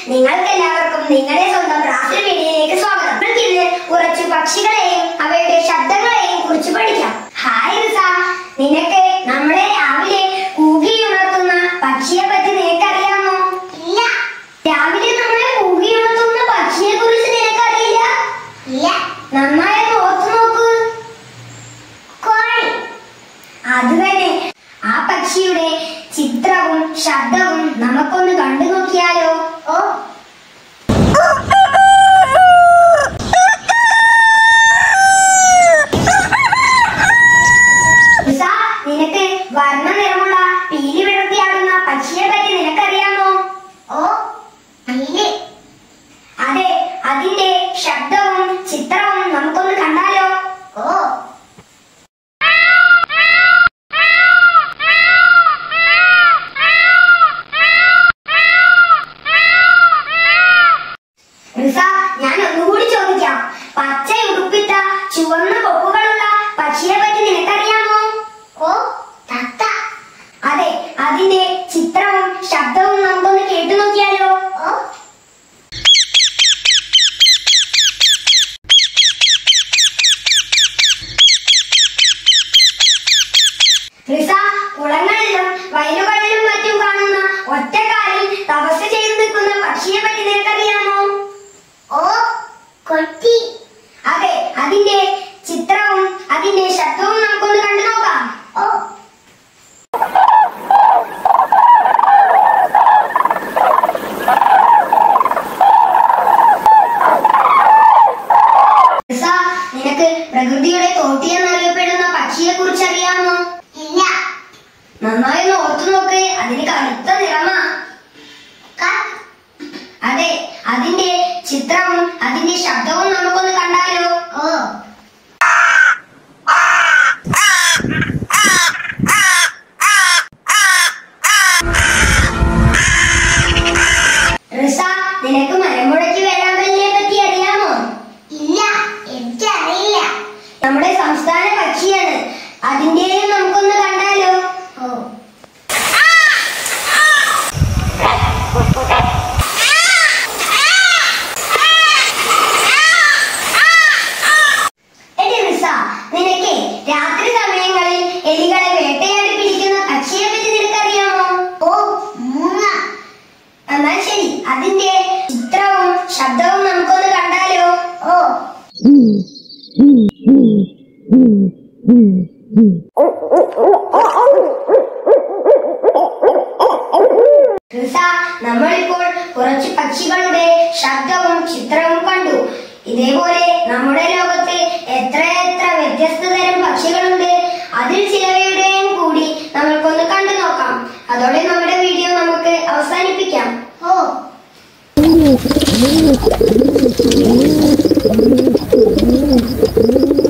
നിങ്ങൾക്ക് എല്ലാവർക്കും നിങ്ങളുടെ സ്വന്തം റാഫിൽ മീഡിയയിലേക്ക് സ്വാഗതം നമുക്ക് ഇന്ന് കുറച്ച് പക്ഷികളെയും അവയുടെ ശബ്ദങ്ങളെയും കുറിച്ച് പഠിക്കാം ഹായ് റിസ നിനക്ക് നമ്മളെ രാവിലെ കൂകി ഉണർത്തുന്ന പക്ഷിയെ പറ്റി നിനക്കറിയാമോ ഇല്ല രാവിലെ നമ്മളെ കൂകി ഉണർത്തുന്ന പക്ഷിയെ കുറിച്ച് നിനക്കറിയില്ല ഇല്ല നന്നായി ഓർത്തു നോക്കൂ കോഴി അത് തന്നെ ആ പക്ഷിയുടെ ചിത്രവും ശബ്ദവും നമുക്കൊന്ന് കണ്ടു നോക്കിയാലോ ഓ ഉഷ, നിനക്ക് വർണ്ണ നിറമുള്ള പീലി വിടർത്തിയാടുന്ന പക്ഷിയെ പറ്റി നിനക്കറിയാമോ ഓ പീലി അതെ അതിന്റെ ശബ്ദവും ചിത്രവും നമുക്കൊന്ന് കണ്ടാലോ ഓ റിസ ഞാൻ ഒന്നുകൂടി ചോദിക്കാം പച്ച ഉടുപ്പിട്ട ചുവന്ന കൊക്കുകളുള്ള പക്ഷിയെ പറ്റി നിനക്കറിയാമോ ഓ തത്ത അതെ അതിന്റെ ചിത്രവും ശബ്ദവും നമുക്കൊന്ന് കേട്ടു നോക്കിയാലോ ഓ റിസ കുളങ്ങളിലും വയലുകളിലും മറ്റും കാണുന്ന ഒറ്റക്കാലിൽ തപസ് ചെയ്തു നിൽക്കുന്ന പക്ഷിയെ പറ്റി നിനക്കറിയാമോ ഓ കൊട്ടി അതെ അതിന്റെ ചിത്രവും അതിന്റെ ശബ്ദവും നമുക്കൊന്ന് കണ്ടു നോക്കാം ഓ റിസ, നിനക്ക് പ്രകൃതിയുടെ തോട്ടി എന്നറിയപ്പെടുന്ന പക്ഷിയെ കുറിച്ച് അറിയാമോ ഇല്ല നന്നായി ഒന്ന് ഓർത്തു നോക്ക് അതിന് കറുത്ത നിറമാ അതെ അതിന്റെ ചിത്രവും അതിന്റെ ശബ്ദവും നമുക്കൊന്ന് കണ്ടാലോ ഓ റിസ നിനക്ക് മലമ്പുഴയ്ക്ക് വേഴാമ്പലിനെ പറ്റി അറിയാമോ ഇല്ല എനിക്കറിയില്ല നമ്മുടെ സംസ്ഥാന പക്ഷിയാണ് അതിന്റെയും നമുക്കൊന്ന് കണ്ടാലോ ഓ എടി റിസ, നിനക്ക് രാത്രി സമയങ്ങളിൽ എലികളെ വേട്ടയാടി പിടിക്കുന്ന പക്ഷിയെ പറ്റി നിനക്കറിയാമോ ഓ മൂങ്ങ എന്നാൽ ശരി അതിന്റെ ചിത്രവും ശബ്ദവും നമുക്കൊന്ന് കണ്ടാലോ ഓ റിസ, നമ്മളിപ്പോൾ കുറച്ച് പക്ഷികളുടെ ശബ്ദവും ചിത്രവും കണ്ടു ഇതേപോലെ നമ്മുടെ ലോകത്ത് എത്ര എത്ര വ്യത്യസ്ത തരം പക്ഷികളുണ്ട് അതിൽ ചിലവയുടെയും കൂടി നമ്മൾക്കൊന്ന് കണ്ടു നോക്കാം അതോടെ നമ്മുടെ വീഡിയോ നമുക്ക് അവസാനിപ്പിക്കാം ഓ Thank you.